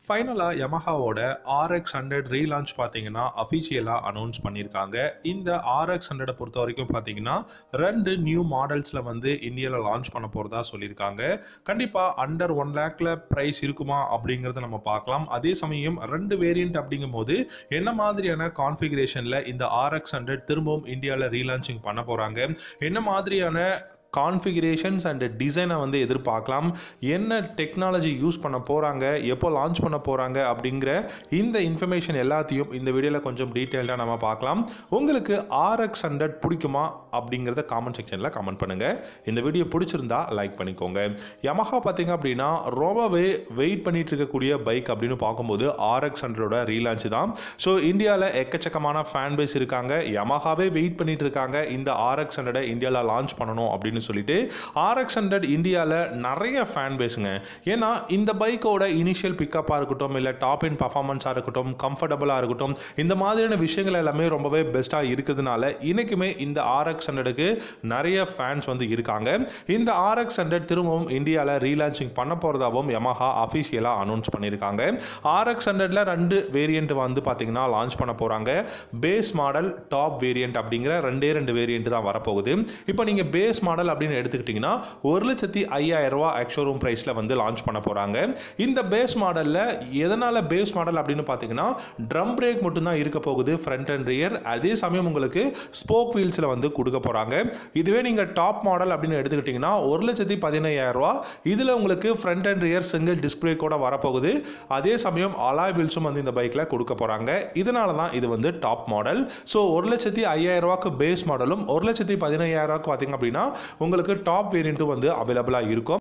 ஃபைனலாக யமஹாவோட RX hundred relaunch பார்த்தீங்கன்னா அஃபிஷியலாக அனௌன்ஸ் பண்ணியிருக்காங்க இந்த ஆர்எக்ஸ் ஹண்ட்ரடை பொறுத்த வரைக்கும் பார்த்தீங்கன்னா ரெண்டு நியூ மாடல்ஸில் வந்து இந்தியாவில் லான்ச் பண்ண போகிறதா சொல்லியிருக்காங்க கண்டிப்பாக அண்டர் ஒன் லேக்கில் ப்ரைஸ் இருக்குமா அப்படிங்கிறத நம்ம பார்க்கலாம் அதே சமயம் ரெண்டு வேரியண்ட் அப்படிங்கும்போது என்ன மாதிரியான கான்ஃபிகரேஷனில் இந்த ஆர்எக்ஸ் ஹண்ட்ரட் திரும்பவும் இந்தியாவில் ரீலான்ச்சிங் பண்ண போகிறாங்க என்ன மாதிரியான கான்ஃபிகரேஷன்ஸ் அண்ட் டிசைனை வந்து எதிர்பார்க்கலாம் என்ன டெக்னாலஜி யூஸ் பண்ண போகிறாங்க எப்போ லான்ச் பண்ண போகிறாங்க அப்படிங்கிற இந்த இன்ஃபர்மேஷன் எல்லாத்தையும் இந்த வீடியோவில் கொஞ்சம் டீட்டெயில்டாக நம்ம பார்க்கலாம் உங்களுக்கு ஆர்எக்ஸ் ஹண்ட்ரட் பிடிக்குமா அப்படிங்கிறத காமெண்ட் செக்ஷனில் கமெண்ட் பண்ணுங்கள் இந்த வீடியோ பிடிச்சிருந்தா லைக் பண்ணிக்கோங்க யமஹா பார்த்தீங்க அப்படின்னா ரொம்பவே வெயிட் பண்ணிட்டு இருக்கக்கூடிய பைக் அப்படின்னு பார்க்கும்போது ஆர்எக்ஸ் ஹண்ட்ரடோட ரீலான்ச் தான் ஸோ இந்தியாவில் எக்கச்சக்கமான ஃபேன் பேஸ் இருக்காங்க யமஹாவே வெயிட் பண்ணிட்டு இருக்காங்க இந்த ஆர்எக்ஸ் ஹண்ட்ரடை இந்தியாவில் லான்ச் பண்ணணும் அப்படின்னு சொல்லிட்டு ஆர்எக்ஸ் ஹண்ட்ரட் இந்தியாவில் நிறைய ஃபேன் பேஸுங்க ஏன்னா இந்த பைக்கோட இனிஷியல் பிக்கப்பாக இருக்கட்டும் இல்லை டாப் இன் பர்ஃபார்மன்ஸாக இருக்கட்டும் கம்ஃபர்டபுளாக இருக்கட்டும் இந்த மாதிரியான விஷயங்கள் எல்லாமே ரொம்பவே பெஸ்ட்டாக இருக்கிறதுனால இன்றைக்குமே இந்த ஆர்எக்ஸ் ஹண்ட்ரடுக்கு நிறைய ஃபேன்ஸ் வந்து இருக்காங்க இந்த ஆர்எக்ஸ் ஹண்ட்ரட் திரும்பவும் இந்தியாவில் ரீலான்ச்சிங் பண்ண போகிறதாகவும் யமஹா அஃபிஷியலாக அனௌன்ஸ் பண்ணியிருக்காங்க ஆர்எக்ஸ் ஹண்ட்ரட்ல ரெண்டு வேரியண்ட் வந்து பார்த்தீங்கன்னா லான்ச் பண்ண போகிறாங்க பேஸ் மாடல் டாப் வேரியண்ட் அப்படிங்கிற ரெண்டே ரெண்டு வேரியண்ட் தான் வரப்போகுது இப்போ நீங்கள் பேஸ் மாடல் அப்படின்னு எடுத்துக்கிட்டிங்கன்னா ஒரு லட்சத்தி ஐயாயிரம் ரூபா எக்ஷோரூம் ப்ரைஸில் வந்து லான்ச் பண்ண போகிறாங்க இந்த பேஸ் மாடலில் எதனால் பேஸ் மாடல் அப்படின்னு பார்த்தீங்கன்னா ட்ரம் பிரேக் மட்டும்தான் இருக்க போகுது ஃப்ரண்ட் அண்ட் ரியர் அதே சமயம் உங்களுக்கு ஸ்போக் வீல்ஸில் வந்து கொடுக்க போகிறாங்க இதுவே நீங்கள் டாப் மாடல் அப்படின்னு எடுத்துக்கிட்டிங்கன்னா ஒரு லட்சத்தி பதினையாயிரம் ரூபா இதில் உங்களுக்கு front and rear single disc பிரேக்கோட வரப்போகுது அதே சமயம் அலாய் வீல்ஸும் வந்து இந்த பைக்கில் கொடுக்க போகிறாங்க இதனால தான் இது வந்து டாப் மாடல் ஸோ ஒரு லட்சத்தி ஐயாயிரம் ரூபாய்க்கு பேஸ் மாடலும் ஒரு லட்சத்தி பதினையாயிரம் ரூபாய்க்கு பார்த்தீங்க அப்படின்னா உங்களுக்கு டாப் வேரியண்ட்டும் வந்து அவைலபிளாக இருக்கும்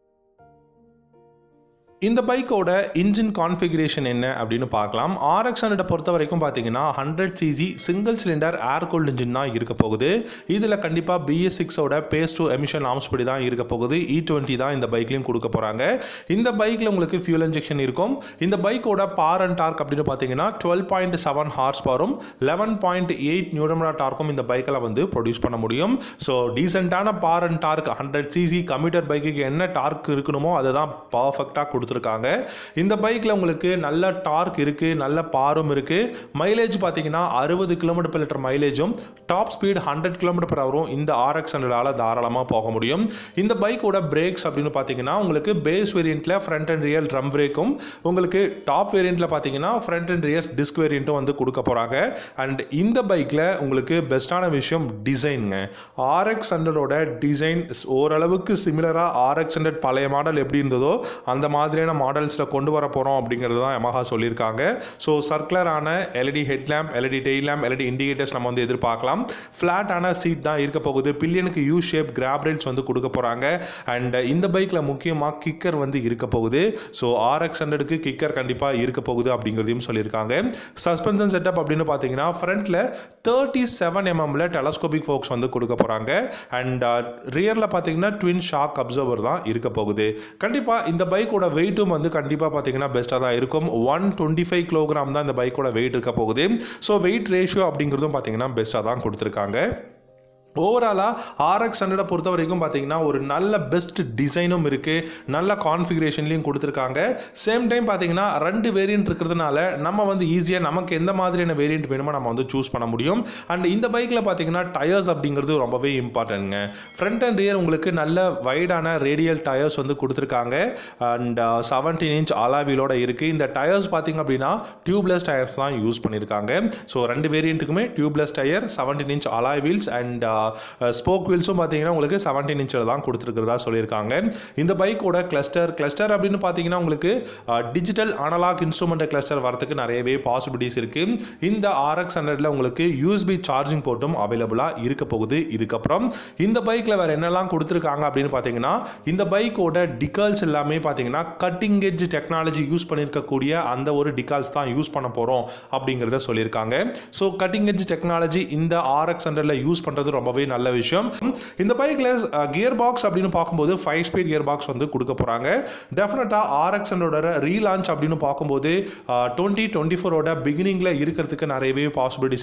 இந்த பைக்கோட இன்ஜின் கான்ஃபிகரேஷன் என்ன அப்படின்னு பார்க்கலாம் ஆர்எக்ஸ் ஹண்ட்ரடை பொறுத்த வரைக்கும் பார்த்தீங்கன்னா hundred CC single cylinder air cooled engine தான் இருக்க போகுது இதில் கண்டிப்பாக பிஎஸ் சிக்ஸோட பேஸ் டூ எமிஷன் ஆம்ஸ் படி தான் இருக்க போகுது இ டுவெண்ட்டி தான் இந்த பைக்லையும் கொடுக்க போகிறாங்க இந்த பைக்கில் உங்களுக்கு ஃபியூல் இன்ஜெக்ஷன் இருக்கும் இந்த பைக்கோட பார் அண்ட் டார்க் அப்படின்னு பார்த்தீங்கன்னா டுவெல் பாயிண்ட் செவன் ஹார்ஸ் பவரும் லெவன் பாயிண்ட் எயிட் நியூரமரா டார்க்கும் இந்த பைக்கில் வந்து ப்ரொடியூஸ் பண்ண முடியும் ஸோ டீசெண்டான power and torque hundred CC commuter பைக்குக்கு என்ன டார்க் இருக்கணுமோ அதை தான் பர்ஃபெக்டாக கொடுத்துருக்காங்க இந்த பைக்கில் உங்களுக்கு நல்ல டார்க் இருக்குது நல்ல பாரும் இருக்குது மைலேஜ் பார்த்தீங்கன்னா அறுபது கிலோமீட்டர் per லிட்டர் மைலேஜும் top speed hundred kilometre per ஹவரும் இந்த ஆர்எக்ஸ் ஹண்ட்ரடால் தாராளமாக போக முடியும் இந்த பைக்கோட பிரேக்ஸ் அப்படின்னு பார்த்தீங்கன்னா உங்களுக்கு பேஸ் வேரியண்ட்டில் ஃப்ரண்ட் அண்ட் ரியல் ட்ரம் பிரேக்கும் உங்களுக்கு டாப் வேரியண்ட்டில் பார்த்தீங்கன்னா ஃப்ரண்ட் அண்ட் ரியர்ஸ் டிஸ்க் வேரியண்ட்டும் வந்து கொடுக்க போகிறாங்க அண்ட் இந்த பைக்கில் உங்களுக்கு பெஸ்ட்டான விஷயம் டிசைனுங்க ஆர்எக்ஸ் ஹண்ட்ரடோட டிசைன் ஓரளவுக்கு சிமிலராக ஆர்எக்ஸ் ஹண்ட்ரட் பழைய மாடல் எப்படி இருந்ததோ அந்த மாதிரியான மாடல்ஸில் கொண்டு வர போகிறோம் அப்படிங்கிறது தான் Yamaha சொல்லியிருக்காங்க ஸோ சர்க்குலரான LED head lamp LED tail lamp LED indicators நம்ம வந்து எதிர்பார்க்கலாம் ஃப்ளாட்டான சீட் தான் இருக்க போகுது பில்லியனுக்கு யூ ஷேப் கிராப் ரேல்ஸ் வந்து கொடுக்க போகிறாங்க அண்ட் இந்த பைக்கில் முக்கியமாக கிக்கர் வந்து இருக்க போகுது ஸோ ஆர்எக்ஸ் ஹண்ட்ரடுக்கு கிக்கர் கண்டிப்பாக இருக்க போகுது அப்படிங்கிறதையும் சொல்லியிருக்காங்க சஸ்பென்ஷன் செட்டப் அப்படின்னு பார்த்தீங்கன்னா ஃப்ரண்ட்டில் தேர்ட்டி செவன் எம்எம்ல டெலஸ்கோபிக் ஃபோக்ஸ் வந்து கொடுக்க போகிறாங்க அண்ட் ரியரில் பார்த்தீங்கன்னா ட்வின் ஷாக் அப்சர்வர் தான் இருக்க போகுது கண்டிப்பாக இந்த பைக்கோட வெயிட்டும் வந்து கண்டிப்பாக பார்த்தீங்கன்னா பெஸ்ட்டாக தான் இருக்கும் ஒன் டுவெண்ட்டி ஃபைவ் கிலோகிராம் தான் இந்த பைக்கோட வெயிட் இருக்க போகுது ஸோ வெயிட் ரேஷியோ அப்படிங்கிறதும் பார்த்தீங்கன்னா பெஸ்ட்டாக தான் கொடுத்துருக்காங்க ஓவராலாக ஆர்எக்ஸ் ஹண்ட்ரடை பொறுத்த வரைக்கும் பார்த்தீங்கன்னா ஒரு நல்ல பெஸ்ட் டிசைனும் இருக்குது நல்ல கான்ஃபிகரேஷன்லையும் கொடுத்துருக்காங்க சேம் டைம் பார்த்தீங்கன்னா ரெண்டு வேரியன்ட் இருக்கிறதுனால நம்ம வந்து ஈஸியாக நமக்கு எந்த மாதிரியான வேரியன்ட் வேணுமோ நம்ம வந்து சூஸ் பண்ண முடியும் அண்ட் இந்த பைக்கில் பார்த்தீங்கன்னா டயர்ஸ் அப்படிங்கிறது ரொம்பவே இம்பார்ட்டன்ட்ங்க ஃப்ரண்ட் அண்ட் ரியர் உங்களுக்கு நல்ல வைடான ரேடியல் டயர்ஸ் வந்து கொடுத்துருக்காங்க அண்ட் செவன்டீன் இன்ச் அலாவிலோட இருக்குது இந்த டயர்ஸ் பார்த்தீங்க அப்படின்னா டியூப்லெஸ் டயர்ஸ் தான் யூஸ் பண்ணியிருக்காங்க ஸோ ரெண்டு வேரியண்ட்டுக்குமே tubeless tyre seventeen inch alloy wheels and spoke வீல்ஸும் பார்த்தீங்கன்னா உங்களுக்கு செவன்டீன் இன்ச்சில் தான் கொடுத்துருக்கிறதா சொல்லியிருக்காங்க இந்த பைக்கோட கிளஸ்டர் கிளஸ்டர் அப்படின்னு பார்த்தீங்கன்னா உங்களுக்கு டிஜிட்டல் அனலாக் இன்ஸ்ட்ருமெண்ட் கிளஸ்டர் வரதுக்கு நிறையவே பாசிபிலிட்டிஸ் இருக்குது இந்த ஆர்எக்ஸ் ஹண்ட்ரட்ல உங்களுக்கு யூஎஸ்பி சார்ஜிங் போர்ட்டும் அவைலபிளாக இருக்க போகுது இதுக்கப்புறம் இந்த பைக்கில் வேறு என்னெல்லாம் கொடுத்துருக்காங்க அப்படின்னு பார்த்தீங்கன்னா இந்த பைக்கோட டிகால்ஸ் எல்லாமே பார்த்தீங்கன்னா கட்டிங் எட்ஜ் டெக்னாலஜி யூஸ் பண்ணியிருக்கக்கூடிய அந்த ஒரு டிகால்ஸ் தான் யூஸ் பண்ண போகிறோம் அப்படிங்கிறத சொல்லியிருக்காங்க ஸோ கட்டிங் எட்ஜ் டெக்னாலஜி இந்த ஆர்எக்ஸ் ஹண்ட்ரட்ல யூஸ் பண்ணுறது ரொம்பவே நல்ல விஷயம் இந்த பைக்கில் கியர் பாக்ஸ் அப்படின்னு பார்க்கும்போது ஃபைவ் ஸ்பீட் கியர் பாக்ஸ் வந்து கொடுக்க போகிறாங்க டெஃபினட்டாக ஆர்எக்ஸ் ஹண்ட்ரடோட ரீலான்ச் அப்படின்னு பார்க்கும்போது டுவெண்ட்டி டுவெண்ட்டி ஃபோரோட பிகினிங்கில் இருக்கிறதுக்கு நிறையவே பாசிபிலிட்டிஸ்